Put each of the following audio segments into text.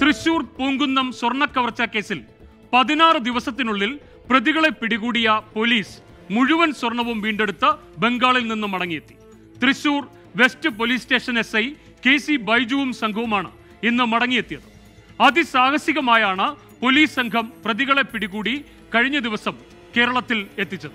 തൃശൂർ പൂങ്കുന്നം സ്വർണ്ണക്കവർച്ച കേസിൽ പതിനാറ് ദിവസത്തിനുള്ളിൽ പ്രതികളെ പിടികൂടിയ പോലീസ് മുഴുവൻ സ്വർണവും വീണ്ടെടുത്ത് ബംഗാളിൽ നിന്ന് മടങ്ങിയെത്തി Thrissur west police station S I K C ബൈജുവും സംഘവുമാണ് ഇന്ന് മടങ്ങിയെത്തിയത് അതിസാഹസികമായാണ് പോലീസ് സംഘം പ്രതികളെ പിടികൂടി കഴിഞ്ഞ ദിവസം കേരളത്തിൽ എത്തിച്ചത്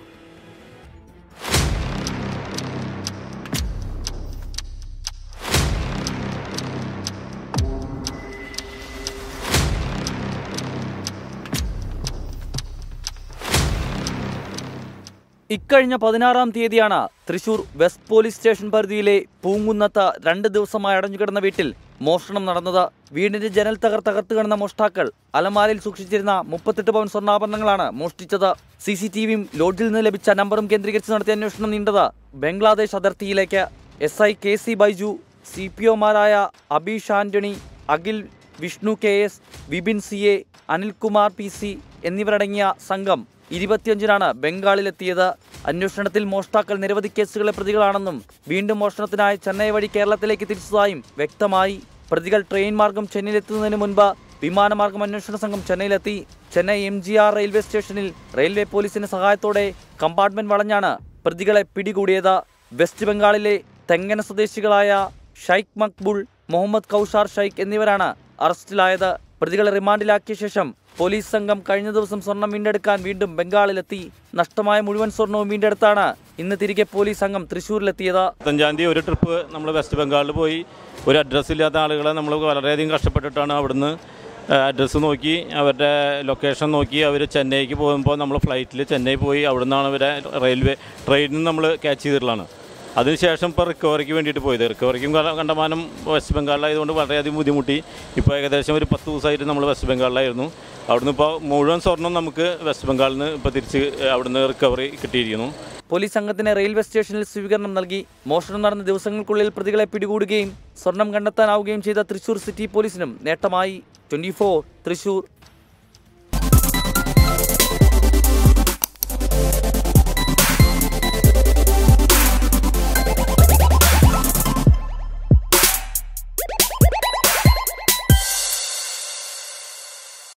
ഇക്കഴിഞ്ഞ പതിനാറാം തീയതിയാണ് തൃശൂർ വെസ്റ്റ് പോലീസ് സ്റ്റേഷൻ പരിധിയിലെ പൂങ്കുന്നത്ത് രണ്ട് ദിവസമായി അടഞ്ഞുകിടന്ന വീട്ടിൽ മോഷണം നടന്നത് വീടിന്റെ ജനൽ തകർ തകർത്ത് കിടന്ന മോഷ്ടാക്കൾ അലമാരയിൽ സൂക്ഷിച്ചിരുന്ന മുപ്പത്തെട്ട് പവൻ സ്വർണ്ണാഭരണങ്ങളാണ് മോഷ്ടിച്ചത് സി സി ടി വിയും ലോഡ്ജിൽ നിന്ന് ലഭിച്ച നമ്പറും കേന്ദ്രീകരിച്ച് നടത്തിയ അന്വേഷണം നീണ്ടത് ബംഗ്ലാദേശ് അതിർത്തിയിലേക്ക് S I K C Baiju C P ഒമാരായ Abeesh Antony Akhil Vishnu K S Vipin C A Anilkumar P C എന്നിവരടങ്ങിയ സംഘം ഇരുപത്തിയഞ്ചിനാണ് ബംഗാളിലെത്തിയത് അന്വേഷണത്തിൽ മോഷ്ടാക്കൾ നിരവധി കേസുകളെ പ്രതികളാണെന്നും വീണ്ടും മോഷണത്തിനായി ചെന്നൈ വഴി കേരളത്തിലേക്ക് തിരിച്ചതായും വ്യക്തമായി പ്രതികൾ ട്രെയിൻ മാർഗം ചെന്നൈയിലെത്തുന്നതിന് മുൻപ് വിമാനമാർഗം അന്വേഷണ സംഘം ചെന്നൈയിലെത്തി Chennai M G R railway സ്റ്റേഷനിൽ റെയിൽവേ പോലീസിന്റെ സഹായത്തോടെ കമ്പാർട്ട്മെന്റ് വളഞ്ഞാണ് പ്രതികളെ പിടികൂടിയത് വെസ്റ്റ് ബംഗാളിലെ തെങ്ങന സ്വദേശികളായ ഷൈഖ് മക്ബുൾ മുഹമ്മദ് കൗഷാർ ഷൈഖ് എന്നിവരാണ് അറസ്റ്റിലായത് പ്രതികളെ റിമാൻഡിലാക്കിയ ശേഷം പോലീസ് സംഘം കഴിഞ്ഞ ദിവസം സ്വർണം വീണ്ടെടുക്കാൻ വീണ്ടും ബംഗാളിലെത്തി നഷ്ടമായ മുഴുവൻ സ്വർണവും വീണ്ടെടുത്താണ് ഇന്ന് തിരികെ പോലീസ് സംഘം തൃശൂരിലെത്തിയത് പത്തഞ്ചാം തീയതി ഒരു ട്രിപ്പ് നമ്മൾ വെസ്റ്റ് ബംഗാളിൽ പോയി ഒരു അഡ്രസ്സ് ഇല്ലാത്ത ആളുകളെ നമ്മൾ വളരെയധികം കഷ്ടപ്പെട്ടിട്ടാണ് അവിടുന്ന് അഡ്രസ്സ് നോക്കി അവരുടെ ലൊക്കേഷൻ നോക്കി അവർ ചെന്നൈക്ക് പോകുമ്പോൾ നമ്മൾ ഫ്ലൈറ്റിൽ ചെന്നൈ പോയി അവിടുന്നാണ് ഇവരെ റെയിൽവേ ട്രെയിനിൽ നമ്മൾ ക്യാച്ച് ചെയ്തിട്ടുള്ളതാണ് അതിനുശേഷം ഇപ്പോൾ റിക്കവറിക്ക് വേണ്ടിയിട്ട് പോയത് റിക്കവറിക്കും കണ്ട- കണ്ടമാനം വെസ്റ്റ് ബംഗാളിലായതുകൊണ്ട് വളരെയധികം ബുദ്ധിമുട്ടി ഇപ്പോൾ ഏകദേശം ഒരു പത്ത് ദിവസമായിട്ട് നമ്മൾ വെസ്റ്റ് ബംഗാളിലായിരുന്നു അവിടുന്ന് ഇപ്പോൾ മുഴുവൻ സ്വർണം നമുക്ക് വെസ്റ്റ് ബംഗാളിൽ നിന്ന് ഇപ്പോൾ തിരിച്ച് അവിടുന്ന് റിക്കവറി കിട്ടിയിരിക്കുന്നു പോലീസ് സംഘത്തിന് റെയിൽവേ സ്റ്റേഷനിൽ സ്വീകരണം നൽകി മോഷണം നടന്ന ദിവസങ്ങൾക്കുള്ളിൽ പ്രതികളെ പിടികൂടുകയും സ്വർണം കണ്ടെത്താനാവുകയും ചെയ്ത തൃശൂർ സിറ്റി പോലീസിനും നേട്ടമായി ട്വന്റി തൃശൂർ